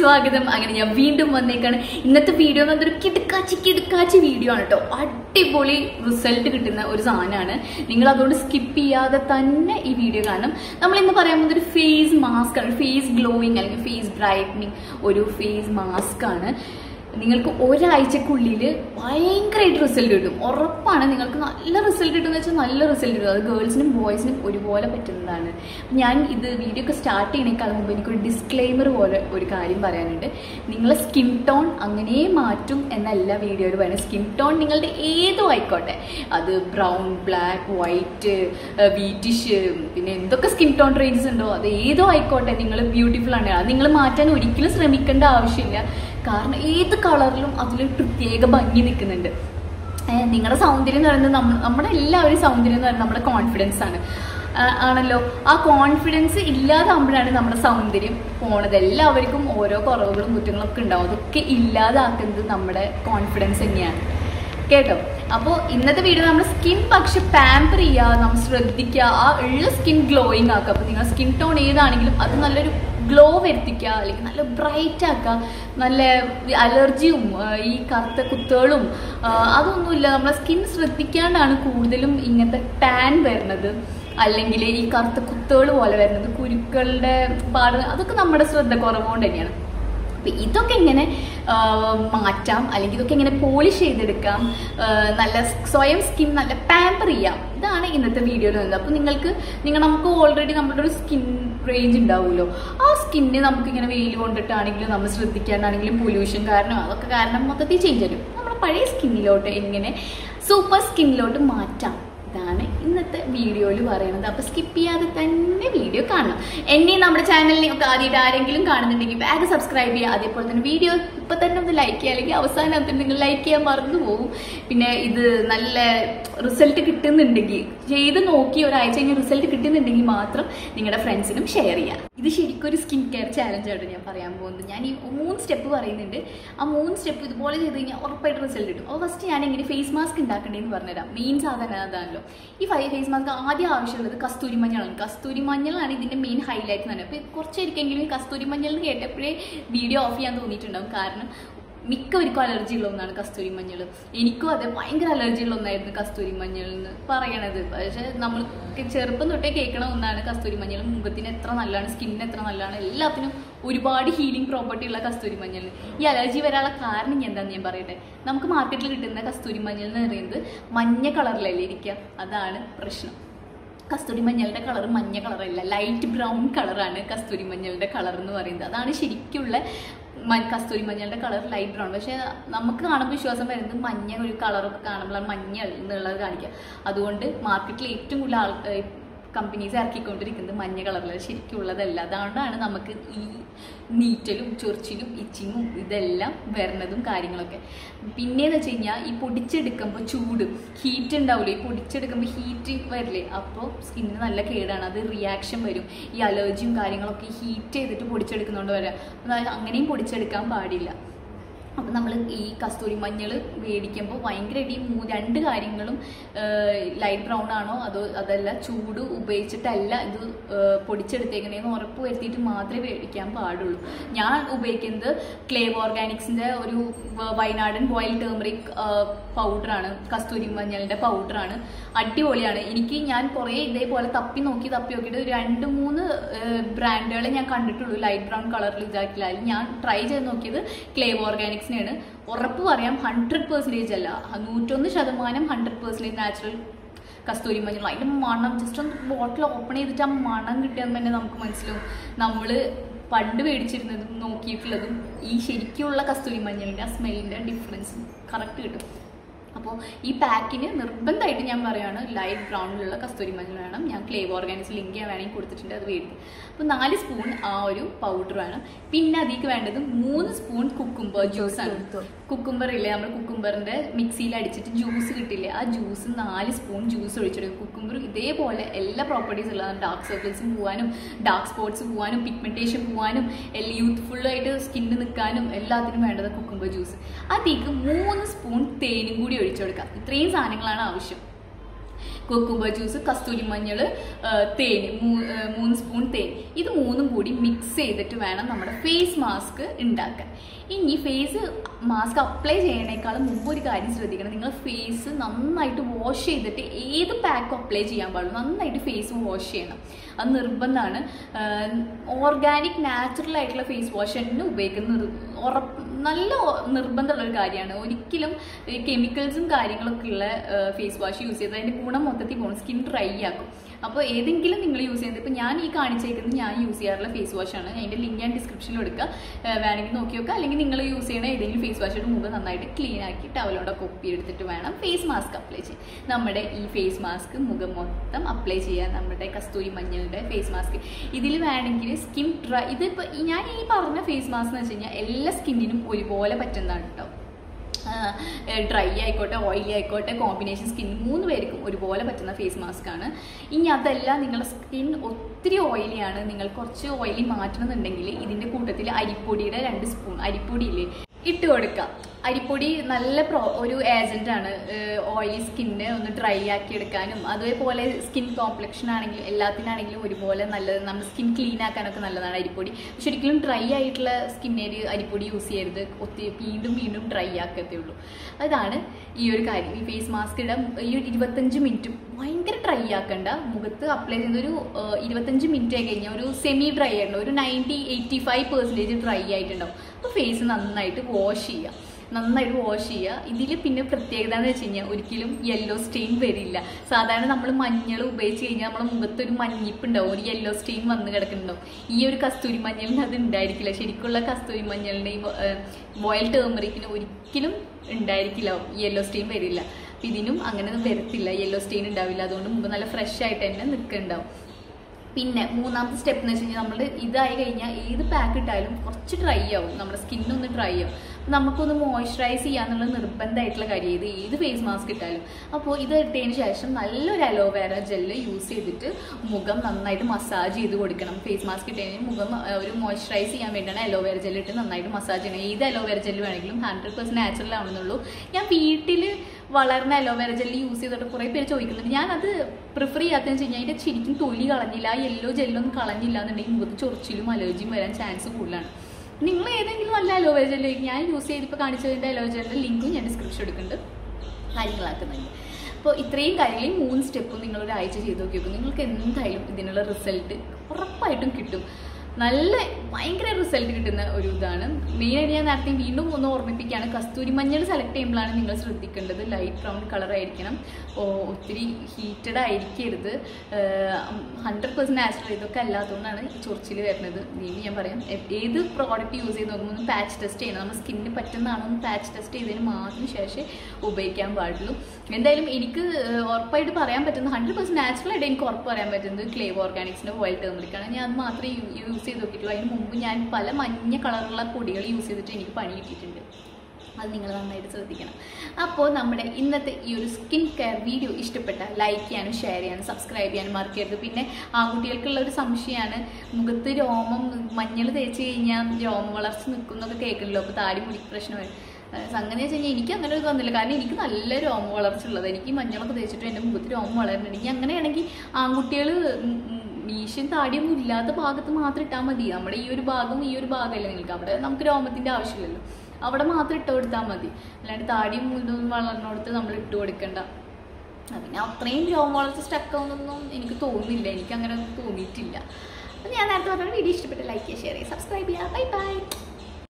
സ്വാഗതം അങ്ങനെ ഞാൻ വീണ്ടും വന്നേക്കാണ് ഇന്നത്തെ വീഡിയോ എന്ന് പറഞ്ഞാൽ ഒരു കിടുക്കാച്ചി കിടുക്കാച്ചി വീഡിയോ ആണ് കേട്ടോ അടിപൊളി റിസൾട്ട് കിട്ടുന്ന ഒരു സാധനമാണ് നിങ്ങൾ അതുകൊണ്ട് സ്കിപ്പ് ചെയ്യാതെ തന്നെ ഈ വീഡിയോ കാണണം നമ്മൾ ഇന്ന് പറയാൻ പോകുന്നത് ഒരു ഫേസ് മാസ്ക് ആണ് ഫേസ് ഗ്ലോയിങ് അല്ലെങ്കിൽ ഫേസ് ബ്രൈറ്റനിങ് ഒരു ഫേസ് മാസ്ക് ആണ് നിങ്ങൾക്ക് ഒരാഴ്ചക്കുള്ളിൽ ഭയങ്കരമായിട്ട് റിസൾട്ട് കിട്ടും ഉറപ്പാണ് നിങ്ങൾക്ക് നല്ല റിസൾട്ട് കിട്ടുമെന്ന് വെച്ചാൽ നല്ല റിസൾട്ട് കിട്ടും അത് ഗേൾസിനും ബോയ്സിനും ഒരുപോലെ പറ്റുന്നതാണ് ഞാൻ ഇത് വീഡിയോ ഒക്കെ സ്റ്റാർട്ട് ചെയ്യണേക്കാൾ മുമ്പ് എനിക്കൊരു ഡിസ്ക്ലെയിമർ പോലെ ഒരു കാര്യം പറയാനുണ്ട് നിങ്ങളെ സ്കിൻ ടോൺ അങ്ങനെ മാറ്റും എന്നല്ല വീഡിയോയിൽ പറയുന്നത് സ്കിൻ ടോൺ നിങ്ങളുടെ ഏതോ ആയിക്കോട്ടെ അത് ബ്രൗൺ ബ്ലാക്ക് വൈറ്റ് വീറ്റിഷ് പിന്നെ എന്തൊക്കെ സ്കിൻ ടോൺ റേഞ്ചസ് ഉണ്ടോ അത് ഏതോ ആയിക്കോട്ടെ നിങ്ങൾ ബ്യൂട്ടിഫുൾ ആണ് അത് നിങ്ങൾ മാറ്റാൻ ഒരിക്കലും ശ്രമിക്കേണ്ട ആവശ്യമില്ല കാരണം ഏത് കളറിലും അതിലൊരു പ്രത്യേക ഭംഗി നിൽക്കുന്നുണ്ട് നിങ്ങളുടെ സൗന്ദര്യം എന്ന് പറയുന്നത് നമ്മ നമ്മുടെ എല്ലാവരും സൗന്ദര്യം എന്ന് പറയുന്നത് നമ്മുടെ കോൺഫിഡൻസ് ആണ് ആ, ആണല്ലോ ആ കോൺഫിഡൻസ് ഇല്ലാതാകുമ്പോഴാണ് നമ്മുടെ സൗന്ദര്യം പോണത് എല്ലാവർക്കും ഓരോ കുറവുകളും കുറ്റങ്ങളും ഒക്കെ ഉണ്ടാവും അതൊക്കെ ഇല്ലാതാക്കുന്നത് നമ്മുടെ കോൺഫിഡൻസ് തന്നെയാണ് കേട്ടോ അപ്പോൾ ഇന്നത്തെ വീഡിയോ നമ്മുടെ സ്കിൻ പക്ഷെ പാമ്പർ ചെയ്യുക നമ്മൾ ശ്രദ്ധിക്കുക ആ ഉള്ള സ്കിൻ ഗ്ലോയിങ് ആക്കുക അപ്പോൾ നിങ്ങളുടെ സ്കിൻ ടോൺ ഏതാണെങ്കിലും അത് നല്ലൊരു ഗ്ലോ വരുത്തിക്കുക അല്ലെങ്കിൽ നല്ല ബ്രൈറ്റ് ആക്കുക നല്ല അലർജിയും ആ, ഈ കറുത്ത കുത്തുകളും ആ, അതൊന്നുമില്ല നമ്മളെ സ്കിൻ ശ്രദ്ധിക്കാണ്ടാണ് കൂടുതലും ഇങ്ങനത്തെ ടാൻ വരുന്നത് അല്ലെങ്കിൽ ഈ കറുത്ത കുത്തുകൾ പോലെ വരുന്നത് കുരുക്കളുടെ പാട് അതൊക്കെ നമ്മുടെ ശ്രദ്ധ കുറവുകൊണ്ട് തന്നെയാണ് അപ്പൊ ഇതൊക്കെ എങ്ങനെ ആ, മാറ്റാം അല്ലെങ്കിൽ ഇതൊക്കെ എങ്ങനെ പോളിഷ് ചെയ്തെടുക്കാം ആ, നല്ല സ്വയം സ്കിൻ നല്ല പാമ്പർ ചെയ്യാം ഇതാണ് ഇന്നത്തെ വീഡിയോയിൽ വന്നത് അപ്പോൾ നിങ്ങൾക്ക് നിങ്ങൾ നമുക്ക് ഓൾറെഡി നമ്മുടെ ഒരു സ്കിൻ റേഞ്ച് ഉണ്ടാവുമല്ലോ ആ സ്കിന്നെ നമുക്ക് ഇങ്ങനെ വെയിൽ കൊണ്ടിട്ടാണെങ്കിലും നമ്മൾ ശ്രദ്ധിക്കാനാണെങ്കിലും പൊല്യൂഷൻ കാരണം അതൊക്കെ കാരണം മൊത്തത്തിൽ ചേഞ്ച് വരും നമ്മുടെ പഴയ സ്കിന്നിലോട്ട് എങ്ങനെ സൂപ്പർ സ്കിന്നിലോട്ട് മാറ്റാം ഇതാണ് ഇന്നത്തെ വീഡിയോയിൽ പറയുന്നത് അപ്പൊ സ്കിപ്പ് ചെയ്യാതെ തന്നെ വീഡിയോ കാണണം എന്നെയും നമ്മുടെ ചാനലിനെ ഒക്കെ ആദ്യമായിട്ട് ആരെങ്കിലും കാണുന്നുണ്ടെങ്കിൽ ബാഗ് സബ്സ്ക്രൈബ് ചെയ്യുക അതേപോലെ തന്നെ വീഡിയോ ഇപ്പൊ തന്നെ ഒന്ന് ലൈക്ക് ചെയ്യുക അല്ലെങ്കിൽ അവസാനത്തിൽ നിങ്ങൾ ലൈക്ക് ചെയ്യാൻ മറന്നു പോകും പിന്നെ ഇത് നല്ല റിസൾട്ട് കിട്ടുന്നുണ്ടെങ്കിൽ ചെയ്ത് നോക്കി ഒരാഴ്ച കഴിഞ്ഞ് റിസൾട്ട് കിട്ടുന്നുണ്ടെങ്കിൽ മാത്രം നിങ്ങളുടെ ഫ്രണ്ട്സിനും ഷെയർ ചെയ്യുക ഇത് ശരിക്കും ഒരു സ്കിൻ കെയർ ചാലഞ്ച് ആയിട്ട് ഞാൻ പറയാൻ പോകുന്നത് ഞാൻ ഈ മൂന്ന് സ്റ്റെപ്പ് പറയുന്നുണ്ട് ആ മൂന്ന് സ്റ്റെപ്പ് ഇതുപോലെ ചെയ്ത് കഴിഞ്ഞാൽ ഉറപ്പായിട്ട് റിസൾട്ട് കിട്ടും അപ്പോൾ ഫസ്റ്റ് ഞാൻ എങ്ങനെ ഫേസ് മാസ്ക് ഉണ്ടാക്കണ്ടേന്ന് പറഞ്ഞുതരാം മെയിൻ സാധനം അതാണല്ലോ ഈ ഫേസ് മാസ്ക് ആദ്യം ആവശ്യമുള്ളത് കസ്തൂരി മഞ്ഞളാണ് കസ്തൂരി മഞ്ഞളാണ് ഇതിന്റെ മെയിൻ ഹൈലൈറ്റ് എന്ന് പറയുന്നത് അപ്പോൾ കുറച്ചായിരിക്കെങ്കിലും കസ്തൂരി മഞ്ഞൾ എന്ന് കേട്ടപ്പോഴേ വീഡിയോ ഓഫ് ചെയ്യാൻ തോന്നിയിട്ടുണ്ടാവും കാരണം മിക്കവർക്കും അലർജി ഉള്ള ഒന്നാണ് കസ്തൂരി മഞ്ഞൾ എനിക്കും അതെ ഭയങ്കര അലർജി ഉള്ള ഒന്നായിരുന്നു കസ്തൂരി മഞ്ഞൾ എന്ന് പറയണത് പക്ഷെ നമ്മൾ ചെറുപ്പം തൊട്ടേ കേൾക്കണ ഒന്നാണ് കസ്തൂരി മഞ്ഞൾ മുഖത്തിന് എത്ര നല്ലതാണ് സ്കിന്നിന് എത്ര നല്ലതാണ് എല്ലാത്തിനും ഒരുപാട് ഹീലിംഗ് പ്രോപ്പർട്ടി ഉള്ള കസ്തൂരി മഞ്ഞൾ ഈ അലർജി വരാനുള്ള കാരണം ഇനി എന്താണെന്ന് ഞാൻ പറയട്ടെ നമുക്ക് മാർക്കറ്റിൽ കിട്ടുന്ന കസ്തൂരി മഞ്ഞൾ എന്ന് പറയുന്നത് മഞ്ഞ കളറിലല്ലേ ഇരിക്കുക അതാണ് പ്രശ്നം കസ്തൂരി മഞ്ഞളുടെ കളർ മഞ്ഞ കളറല്ല ലൈറ്റ് ബ്രൗൺ കളറാണ് കസ്തൂരി മഞ്ഞളുടെ കളർ എന്ന് പറയുന്നത് അതാണ് ശരിക്കുള്ള മ- കസ്തൂരി മഞ്ഞളുടെ കളർ ലൈറ്റ് ബ്രൗൺ പക്ഷെ നമുക്ക് കാണുമ്പോൾ വിശ്വാസം വരുന്നത് മഞ്ഞ ഒരു കളറൊക്കെ കാണുമ്പോഴാണ് മഞ്ഞ എന്നുള്ളത് കാണിക്കുക അതുകൊണ്ട് മാർക്കറ്റിൽ ഏറ്റവും കൂടുതൽ ആൾ കമ്പനീസ് ഇറക്കിക്കൊണ്ടിരിക്കുന്നത് മഞ്ഞ കളറിൽ ശരിക്കുള്ളതല്ല അതുകൊണ്ടാണ് നമുക്ക് ഈ നീറ്റലും ചൊറിച്ചിലും ഇച്ചിങ്ങും ഇതെല്ലാം വരുന്നതും കാര്യങ്ങളൊക്കെ പിന്നെയെന്ന് വെച്ച് കഴിഞ്ഞാൽ ഈ പൊടിച്ചെടുക്കുമ്പോൾ ചൂട് ഹീറ്റ് ഉണ്ടാവില്ലേ ഈ പൊടിച്ചെടുക്കുമ്പോൾ ഹീറ്റ് വരില്ലേ അപ്പോൾ സ്കിന്നിന് നല്ല കേടാണ് അത് റിയാക്ഷൻ വരും ഈ അലർജിയും കാര്യങ്ങളൊക്കെ ഹീറ്റ് ചെയ്തിട്ട് പൊടിച്ചെടുക്കുന്നതുകൊണ്ട് വരാം അതായത് അങ്ങനെയും പൊടിച്ചെടുക്കാൻ പാടില്ല അപ്പം നമ്മൾ ഈ കസ്തൂരി മഞ്ഞൾ മേടിക്കുമ്പോൾ ഭയങ്കരമായിട്ട് ഈ മൂ രണ്ട് കാര്യങ്ങളും ലൈറ്റ് ബ്രൗൺ ആണോ അതോ അതല്ല ചൂട് ഉപയോഗിച്ചിട്ടല്ല ഇത് ഏഹ്, പൊടിച്ചെടുത്തേക്കണേന്ന് ഉറപ്പ് വരുത്തിയിട്ട് മാത്രമേ മേടിക്കാൻ പാടുള്ളൂ ഞാൻ ഉപയോഗിക്കുന്നത് ക്ലേവ് ഓർഗാനിക്സിൻ്റെ ഒരു വ- വയനാടൻ ബോയിൽ ടേമറിക് പൗഡറാണ് കസ്തൂരി മഞ്ഞളിൻ്റെ പൗഡറാണ് അടിപൊളിയാണ് എനിക്ക് ഞാൻ കുറേ ഇതേപോലെ തപ്പി നോക്കി തപ്പി നോക്കിയിട്ട് ഒരു രണ്ട് മൂന്ന് ബ്രാൻഡുകളെ ഞാൻ കണ്ടിട്ടുള്ളൂ ലൈറ്റ് ബ്രൗൺ കളറിൽ ഇതാക്കില്ല അതിൽ ഞാൻ ട്രൈ ചെയ്ത് നോക്കിയത് ക്ലേവ് ഓർഗാനിക്സിനെയാണ് ഉറപ്പ് പറയാം ഹൺഡ്രഡ് പെർസെൻറ്റേജ് അല്ല നൂറ്റൊന്ന് ശതമാനം ഹൺഡ്രഡ് പെർസെൻറ്റേജ് നാച്ചുറൽ കസ്തൂരി മഞ്ഞൾ അതിൻ്റെ മണം ജസ്റ്റ് ഒന്ന് ബോട്ടിൽ ഓപ്പൺ ചെയ്തിട്ട് ആ മണം കിട്ടിയെന്ന് തന്നെ നമുക്ക് മനസ്സിലാവും നമ്മൾ പണ്ട് മേടിച്ചിരുന്നതും നോക്കിയിട്ടുള്ളതും ഈ ശരിക്കുള്ള കസ്തൂരി മഞ്ഞളിൻ്റെ ആ സ്മെല്ലിൻ്റെ ഡിഫറൻസ് കറക്റ്റ് കിട്ടും അപ്പോൾ ഈ പാക്കിന് നിർബന്ധമായിട്ട് ഞാൻ പറയുകയാണ് ലൈറ്റ് ബ്രൗണിലുള്ള കസ്തൂരി മഞ്ഞൾ വേണം ഞാൻ ക്ലേവ് ഓർഗാനിക്സ് ലിങ്ക് ഞാൻ വേണമെങ്കിൽ കൊടുത്തിട്ടുണ്ട് അത് മേടിക്കും അപ്പോൾ നാല് സ്പൂൺ ആ ഒരു പൗഡർ വേണം പിന്നെ അതിലേക്ക് വേണ്ടത് മൂന്ന് സ്പൂൺ കുക്കുംബർ ജ്യൂസ് ആണ് കുക്കുംബർ ഇല്ലേ നമ്മൾ കുക്കുംബറിന്റെ മിക്സിയിൽ അടിച്ചിട്ട് ജ്യൂസ് കിട്ടില്ലേ ആ ജ്യൂസ് നാല് സ്പൂൺ ജ്യൂസ് ഒഴിച്ചെടുക്കും കുക്കുംബർ ഇതേപോലെ എല്ലാ പ്രോപ്പർട്ടീസ് ഉള്ളതാണ് ഡാർക്ക് സർക്കിൾസ് പോകാനും ഡാർക്ക് സ്പോട്ട്സ് പോകാനും പിഗ്മെന്റേഷൻ പോകാനും എല്ലാം യൂത്ത്ഫുൾ ആയിട്ട് സ്കിന്ന് നിൽക്കാനും എല്ലാത്തിനും വേണ്ടത് കുക്കുംബർ ജ്യൂസ് അതിലേക്ക് മൂന്ന് സ്പൂൺ തേനും കൂടി ഒഴിച്ചു കൊടുക്കാം ഇത്രയും സാധനങ്ങളാണ് ആവശ്യം കൊക്കുമ്പ ജ്യൂസ് കസ്തൂരി മഞ്ഞൾ തേൻ മൂ- ആ, മൂന്ന് സ്പൂൺ തേൻ ഇത് മൂന്നും കൂടി മിക്സ് ചെയ്തിട്ട് വേണം നമ്മുടെ ഫേസ് മാസ്ക് ഉണ്ടാക്കാൻ ഇനി ഫേസ് മാസ്ക് അപ്ലൈ ചെയ്യണേക്കാളും മുമ്പ് ഒരു കാര്യം ശ്രദ്ധിക്കണം നിങ്ങൾ ഫേസ് നന്നായിട്ട് വാഷ് ചെയ്തിട്ട് ഏത് പാക്കും അപ്ലൈ ചെയ്യാൻ പാടുള്ളൂ നന്നായിട്ട് ഫേസ് വാഷ് ചെയ്യണം അത് നിർബന്ധമാണ് ഓർഗാനിക് നാച്ചുറൽ ആയിട്ടുള്ള ഫേസ് വാഷ് തന്നെ ഉപയോഗിക്കുന്നത് ഉറപ്പ് നല്ല നിർബന്ധമുള്ള ഒരു കാര്യമാണ് ഒരിക്കലും ഈ കെമിക്കൽസും കാര്യങ്ങളൊക്കെ ഉള്ള ഫേസ് വാഷ് യൂസ് ചെയ്ത് അതിന്റെ ഗുണം മൊത്തത്തിൽ പോകും സ്കിൻ ഡ്രൈ ആക്കും അപ്പോൾ ഏതെങ്കിലും നിങ്ങൾ യൂസ് ചെയ്യുന്നത് ഇപ്പോൾ ഞാൻ ഈ കാണിച്ചേക്കുന്നത് ഞാൻ യൂസ് ചെയ്യാറുള്ള ഫേസ് വാഷാണ് അതിൻ്റെ ലിങ്ക് ഞാൻ ഡിസ്ക്രിപ്ഷനിൽ എടുക്കുക ഏഹ് വേണമെങ്കിൽ നോക്കി നോക്കുക അല്ലെങ്കിൽ നിങ്ങൾ യൂസ് ചെയ്യണ ഏതെങ്കിലും ഫേസ് വാഷിയുടെ മുമ്പ് നന്നായിട്ട് ക്ലീൻ ആക്കി ടവലോടെ കൊപ്പി എടുത്തിട്ട് വേണം ഫേസ് മാസ്ക് അപ്ലൈ ചെയ്യാൻ നമ്മുടെ ഈ ഫേസ് മാസ്ക് മുഖം മൊത്തം അപ്ലൈ ചെയ്യാൻ നമ്മുടെ കസ്തൂരി മഞ്ഞളുടെ ഫേസ് മാസ്ക് ഇതിൽ വേണമെങ്കിൽ സ്കിൻ ഡ്രൈ ഇതിപ്പോൾ ഞാൻ ഈ പറഞ്ഞ ഫേസ് മാസ്ക് എന്ന് വെച്ച് കഴിഞ്ഞാൽ എല്ലാ സ്കിന്നിനും ഒരുപോലെ പറ്റുന്നതാണ് കേട്ടോ ഡ്രൈ ആയിക്കോട്ടെ ഓയിലി ആയിക്കോട്ടെ കോമ്പിനേഷൻ സ്കിൻ മൂന്ന് പേർക്കും ഒരുപോലെ പറ്റുന്ന ഫേസ് മാസ്ക് ആണ് ഇനി അതല്ല നിങ്ങളുടെ സ്കിൻ ഒത്തിരി ഓയിലിയാണ് നിങ്ങൾ കുറച്ച് ഓയിലി മാറ്റണമെന്നുണ്ടെങ്കിൽ ഇതിൻ്റെ കൂട്ടത്തിൽ അരിപ്പൊടിയുടെ രണ്ട് സ്പൂൺ അരിപ്പൊടിയില്ലേ ഇട്ട് കൊടുക്കാം അരിപ്പൊടി നല്ല പ്രോ ഒരു ഏജന്റ് ആണ് ഓയിലി സ്കിന്നെ ഒന്ന് ഡ്രൈ ആക്കി എടുക്കാനും അതേപോലെ സ്കിൻ കോംപ്ലക്ഷൻ ആണെങ്കിലും എല്ലാത്തിനാണെങ്കിലും ഒരുപോലെ നല്ലത് നമ്മുടെ സ്കിൻ ക്ലീൻ ആക്കാനൊക്കെ നല്ലതാണ് അരിപ്പൊടി പക്ഷെ ഒരിക്കലും ഡ്രൈ ആയിട്ടുള്ള സ്കിന്നേര് അരിപ്പൊടി യൂസ് ചെയ്യരുത് ഒത്തിരി വീണ്ടും വീണ്ടും ഡ്രൈ ആക്കത്തേ ഉള്ളൂ അതാണ് ഈ ഒരു കാര്യം ഈ ഫേസ് മാസ്ക് ഇടാൻ ഈ ഒരു ഇരുപത്തഞ്ച് മിനിറ്റും ഭയങ്കര ഡ്രൈ ആക്കണ്ട മുഖത്ത് അപ്ലൈ ചെയ്യുന്ന ഒരു ഏഹ്, ഇരുപത്തഞ്ച് മിനിറ്റ് ആയി കഴിഞ്ഞാൽ ഒരു സെമി ഡ്രൈ ആയിട്ടുണ്ടാവും ഒരു ninety eighty five percentage dry ആയിട്ടുണ്ടാവും അപ്പോൾ ഫേസ് നന്നായിട്ട് വാഷ് ചെയ്യുക നന്നായിട്ട് വാഷ് ചെയ്യുക ഇതിൽ പിന്നെ പ്രത്യേകത എന്ന് വെച്ച് കഴിഞ്ഞാൽ ഒരിക്കലും യെല്ലോ സ്റ്റെയിൻ വരില്ല സാധാരണ നമ്മൾ മഞ്ഞൾ ഉപയോഗിച്ച് കഴിഞ്ഞാൽ നമ്മുടെ മുഖത്തൊരു മഞ്ഞിപ്പ് ഉണ്ടാവും ഒരു യെല്ലോ സ്റ്റെയിൻ വന്ന് കിടക്കുന്നുണ്ടാവും ഈ ഒരു കസ്തൂരി മഞ്ഞളിന് അത് ഉണ്ടായിരിക്കില്ല ശരിക്കുള്ള കസ്തൂരി മഞ്ഞളിൻ്റെയും ബോയിൽ ടേമറിക്കിന് ഒരിക്കലും ഉണ്ടായിരിക്കില്ല യെല്ലോ സ്റ്റെയിൻ വരില്ല അപ്പം ഇതിനും അങ്ങനെ ഒന്നും വരത്തില്ല യെല്ലോ സ്റ്റെയിൻ ഉണ്ടാവില്ല അതുകൊണ്ട് മുമ്പ് നല്ല ഫ്രഷ് ആയിട്ട് തന്നെ നിൽക്കുന്നുണ്ടാവും പിന്നെ മൂന്നാമത്തെ സ്റ്റെപ്പ് എന്ന് വെച്ച് കഴിഞ്ഞാൽ നമ്മൾ ഇതായി കഴിഞ്ഞാൽ ഏത് പാക്ക് ഇട്ടാലും കുറച്ച് ഡ്രൈ ആവും നമ്മുടെ സ്കിന്നൊന്ന് ഡ്രൈ ആവും അപ്പൊ നമുക്കൊന്ന് മോയ്സ്ചറൈസ് ചെയ്യാന്നുള്ള നിർബന്ധമായിട്ടുള്ള കാര്യം ഇത് ഏത് ഫേസ് മാസ്ക് ഇട്ടാലും അപ്പോൾ ഇത് ഇട്ടതിന് ശേഷം നല്ലൊരു അലോവേര ജെല്ല് യൂസ് ചെയ്തിട്ട് മുഖം നന്നായിട്ട് മസാജ് ചെയ്ത് കൊടുക്കണം ഫേസ് മാസ്ക് ഇട്ടതിന് മുഖം ആ, ഒരു മോയ്സ്ചറൈസ് ചെയ്യാൻ വേണ്ടിയാണ് അലോവേര ജെല്ല് ഇട്ട് നന്നായിട്ട് മസാജ് ചെയ്യണം ഏത് അലോവേര ജെല്ല് വേണമെങ്കിലും ഹൺഡ്രഡ് പെർസെൻറ്റ് നാച്ചുറൽ ആണെന്നുള്ളൂ ഞാൻ വീട്ടിൽ വളർന്ന അലോവേര ജെല്ല് യൂസ് ചെയ്തിട്ട് കുറേ പേര് ചോദിക്കുന്നുണ്ട് ഞാനത് പ്രിഫർ ചെയ്യാത്തതെന്ന് വെച്ച് കഴിഞ്ഞാൽ അതിൻ്റെ ശരിക്കും തൊലി കളഞ്ഞില്ല ആ യെല്ലോ ജെല്ലൊന്നും കളഞ്ഞില്ല എന്നുണ്ടെങ്കിൽ മുഖത്ത് ചൊറിച്ചിലും അലർജിയും വരാൻ ചാൻസ് കൂടുതലാണ് നിങ്ങൾ ഏതെങ്കിലും നല്ല അലോവേര ജെല്ല് ഞാൻ യൂസ് ചെയ്തിപ്പോൾ കാണിച്ചതിൻ്റെ അലോവേര ജെല്ലിൻ്റെ ലിങ്കും ഞാൻ ഡിസ്ക്രിപ്ഷൻ എടുക്കുന്നുണ്ട് കാര്യങ്ങളാക്കുന്നുണ്ട് അപ്പോൾ ഇത്രയും കാര്യങ്ങൾ ഈ മൂന്ന് സ്റ്റെപ്പും നിങ്ങൾ ഒരാഴ്ച ചെയ്ത് നോക്കി നോക്കും നിങ്ങൾക്ക് എന്തായാലും ഇതിനുള്ള റിസൾട്ട് ഉറപ്പായിട്ടും കിട്ടും നല്ല ഭയങ്കര റിസൾട്ട് കിട്ടുന്ന ഒരു ഇതാണ് മെയിനായിട്ട് ഞാൻ നേരത്തെ വീണ്ടും ഒന്ന് ഓർമ്മിപ്പിക്കുകയാണ് കസ്തൂരി മഞ്ഞൾ സെലക്ട് ചെയ്യുമ്പോഴാണ് നിങ്ങൾ ശ്രദ്ധിക്കേണ്ടത് ലൈറ്റ് ബ്രൗൺ കളർ ആയിരിക്കണം ഓ, ഒത്തിരി ഹീറ്റഡ് ആയിരിക്കരുത് ഹൺഡ്രഡ് പെർസെൻറ്റ് നാച്ചുറൽ ഇതൊക്കെ അല്ലാത്തതുകൊണ്ടാണ് ഈ ചൊറിച്ചിൽ വരുന്നത് വീണ്ടും ഞാൻ പറയാം എ- ഏത് പ്രോഡക്റ്റ് യൂസ് ചെയ്ത് നോക്കുമ്പോൾ ഒന്ന് പാച്ച് ടെസ്റ്റ് ചെയ്യണം നമ്മുടെ സ്കിന്നിന് പറ്റുന്നതാണോ എന്ന് പാച്ച് ടെസ്റ്റ് ചെയ്തതിന് മാത്രം ശേഷം ഉപയോഗിക്കാൻ പാടുള്ളൂ എന്തായാലും എനിക്ക് ഏഹ്, ഉറപ്പായിട്ട് പറയാൻ പറ്റുന്ന ഹൺഡ്രഡ് പെർസെൻറ്റ് നാച്ചുറൽ ആയിട്ട് എനിക്ക് ഉറപ്പ് പറയാൻ പറ്റുന്നത് ക്ലേവ് ഓർഗാനിക്സിൻ്റെ വൈൽഡ് ടേമറിക്കാണ് ഞാൻ അത് മാത്രമേ യൂസ് ചെയ്ത് നോക്കിയിട്ടുള്ളൂ അതിന് മുമ്പ് ഞാൻ പല മഞ്ഞ കളറുള്ള പൊടികൾ യൂസ് ചെയ്തിട്ട് എനിക്ക് പണി കിട്ടിയിട്ടുണ്ട് അത് നിങ്ങൾ നന്നായിട്ട് ശ്രദ്ധിക്കണം അപ്പോൾ നമ്മുടെ ഇന്നത്തെ ഈ ഒരു സ്കിൻ കെയർ വീഡിയോ ഇഷ്ടപ്പെട്ട ലൈക്ക് ചെയ്യാനും ഷെയർ ചെയ്യാനും സബ്സ്ക്രൈബ് ചെയ്യാനും മറക്കരുത് പിന്നെ ആൺകുട്ടികൾക്കുള്ള ഒരു സംശയമാണ് മുഖത്ത് രോമം മഞ്ഞൾ തേച്ച് കഴിഞ്ഞാൽ രോമം വളർച്ച നിൽക്കും എന്നൊക്കെ കേൾക്കണല്ലോ അപ്പോൾ താടി മുടി പ്രശ്നം വരും ഏഹ് സംഗതി വെച്ച് കഴിഞ്ഞാൽ എനിക്ക് അങ്ങനെ ഒരു തോന്നില്ല കാരണം എനിക്ക് നല്ല രോമ വളർച്ച ഉള്ളത് എനിക്ക് മഞ്ഞളൊക്കെ തേച്ചിട്ട് എൻ്റെ മുഖത്ത് രോമം വളരുന്നുണ്ട് എനിക്ക് അങ്ങനെയാണെങ്കിൽ ആൺകുട്ടികൾ മീശയും താടിയൊന്നും ഇല്ലാത്ത ഭാഗത്ത് മാത്രം ഇട്ടാൽ മതി നമ്മുടെ ഈ ഒരു ഭാഗം ഈ ഒരു ഭാഗമല്ലേ നിങ്ങൾക്ക് അവിടെ നമുക്ക് രോമത്തിൻ്റെ ആവശ്യമില്ലല്ലോ അവിടെ മാത്രം ഇട്ട് കൊടുത്താൽ മതി അല്ലാണ്ട് താടിയും ഇതൊന്നും വളർന്നിടത്ത് നമ്മൾ ഇട്ട് കൊടുക്കണ്ട ആ, പിന്നെ അത്രയും രോമ വളർച്ച സ്റ്റക്കാവുന്നൊന്നും എനിക്ക് തോന്നുന്നില്ല എനിക്ക് അങ്ങനെ തോന്നിയിട്ടില്ല അപ്പം ഞാൻ നേരത്തെ പറഞ്ഞ വീഡിയോ ഇഷ്ടപ്പെട്ട ലൈക്ക് ചെയ്യുക ഷെയർ ചെയ്യുക സബ്സ്ക്രൈബ് ചെയ്യുക ബൈ ബൈ